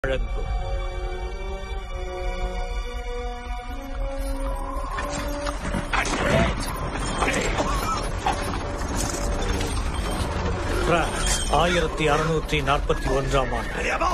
வழங்கும் பிரான்ஸ் ஆயிரத்தி அறுநூற்றி நாற்பத்தி ஒன்றாம் ஆண்டு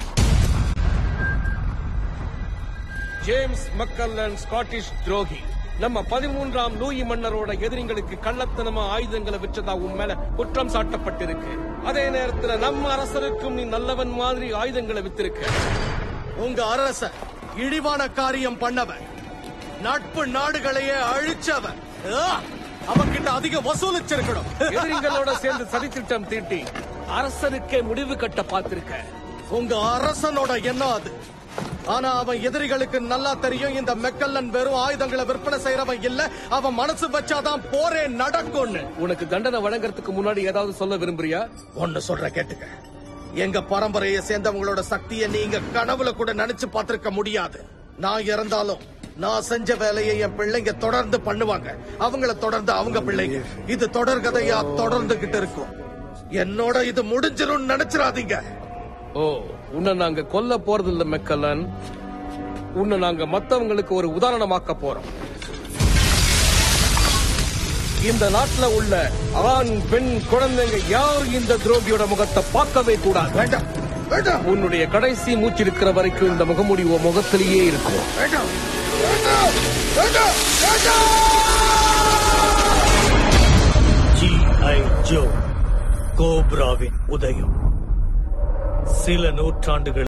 ஜேம்ஸ் மக்கல்லன் ஸ்காட்டிஷ் துரோகி நம்ம பதிமூன்றாம் லூயி மன்னரோட எதிரிங்களுக்கு கள்ளத்தனமா ஆயுதங்களை விற்றதா உன் மேல குற்றம் சாட்டப்பட்டிருக்கு அதே நேரத்துல நம்ம அரசருக்கும் நீ நல்லவன் மாதிரி ஆயுதங்களை வித்திருக்க உங்க அரச இழிவான காரியம் பண்ணவன் நட்பு நாடுகளையே அழிச்சவன் ஆ! அவன்கிட்ட அதிக வசூலிச்சிருக்கணும் எதிரிகளோட சேர்ந்து சதித்திட்டம் தீட்டி அரசருக்கே முடிவு கட்ட பார்த்திருக்க உங்க அரசனோட எண்ணம் அது ஆனா அவன் எதிரிகளுக்கு நல்லா தெரியும் இந்த மெக்கல்லன் வெறும் ஆயுதங்களை விற்பனை செய்யறவன் இல்ல அவன் மனசு வச்சாதான் போரே நடக்கும்னு உனக்கு தண்டனை வழங்குறதுக்கு முன்னாடி ஏதாவது சொல்ல விரும்புறியா ஒன்னு சொல்ற கேட்டுக்க எங்க பரம்பரையை சேர்ந்தவங்களோட சக்தியை நீங்க கனவுல கூட நினைச்சு பார்த்திருக்க முடியாது நான் இறந்தாலும் நான் செஞ்ச வேலையை என் பிள்ளைங்க தொடர்ந்து பண்ணுவாங்க அவங்கள தொடர்ந்து அவங்க பிள்ளைங்க இது தொடர்கதையா தொடர்ந்துகிட்டு இருக்கும் என்னோட இது முடிஞ்சிரும் நினைச்சிடாதீங்க ஓ உன்னை நாங்க கொல்ல போறதில்ல மெக்கல்லன் உன்னை நாங்க மத்தவங்களுக்கு ஒரு உதாரணமாக்க போறோம் இந்த நாட்டுல உள்ள ஆண் பெண் குழந்தைங்க யாரும் இந்த துரோகியோட முகத்தை பார்க்கவே கூடாது வேண்டாம் வேண்டாம் உன்னுடைய கடைசி மூச்சு இருக்கிற வரைக்கும் இந்த முகமூடி உன் முகத்திலேயே இருக்கும் வேண்டாம் வேண்டாம் வேண்டாம் வேண்டாம் ஜி ஐ ஜோ கோப்ராவின் உதயம் சில நூற்றாண்டுகள்